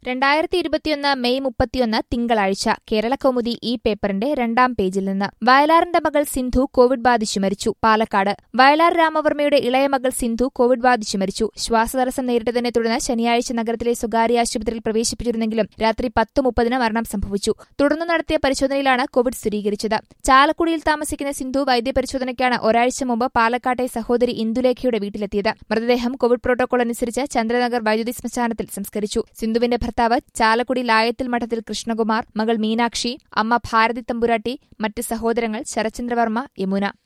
രണ്ടായിരത്തി ഇരുപത്തിയൊന്ന് മെയ് മുപ്പത്തിയൊന്ന് തിങ്കളാഴ്ച കേരളകൗമുദി ഈ പേപ്പറിന്റെ രണ്ടാം പേജിൽ നിന്ന് വയലാറിന്റെ മകൾ സിന്ധു കോവിഡ് ബാധിച്ചു മരിച്ചു പാലക്കാട് വയലാർ രാമവർമ്മയുടെ ഇളയ മകൾ സിന്ധു കോവിഡ് ബാധിച്ചു മരിച്ചു ശ്വാസതടസ്സം നേരിട്ടതിനെ തുടർന്ന് ശനിയാഴ്ച നഗരത്തിലെ സ്വകാര്യ ആശുപത്രിയിൽ പ്രവേശിപ്പിച്ചിരുന്നെങ്കിലും രാത്രി പത്ത് മുപ്പതിന് മരണം സംഭവിച്ചു തുടർന്ന് നടത്തിയ പരിശോധനയിലാണ് കോവിഡ് സ്ഥിരീകരിച്ചത് ചാലക്കുടിയിൽ താമസിക്കുന്ന സിന്ധു വൈദ്യപരിശോധനയ്ക്കാണ് ഒരാഴ്ച മുമ്പ് പാലക്കാട്ടെ സഹോദരി ഇന്ദുലേഖയുടെ വീട്ടിലെത്തിയത് മൃതദേഹം കോവിഡ് പ്രോട്ടോകോൾ അനുസരിച്ച് ചന്ദ്രനഗർ വൈദ്യുതി ശ്മശാനത്തിൽ സംസ്കരിച്ചു സിന്ധുവിന്റെ ഭർത്താവ് ചാലക്കുടി ലായത്തിൽ മഠത്തിൽ കൃഷ്ണകുമാർ മകൾ മീനാക്ഷി അമ്മ ഭാരതി തമ്പുരാട്ടി മറ്റ് സഹോദരങ്ങൾ ശരചന്ദ്രവർമ്മ യമുന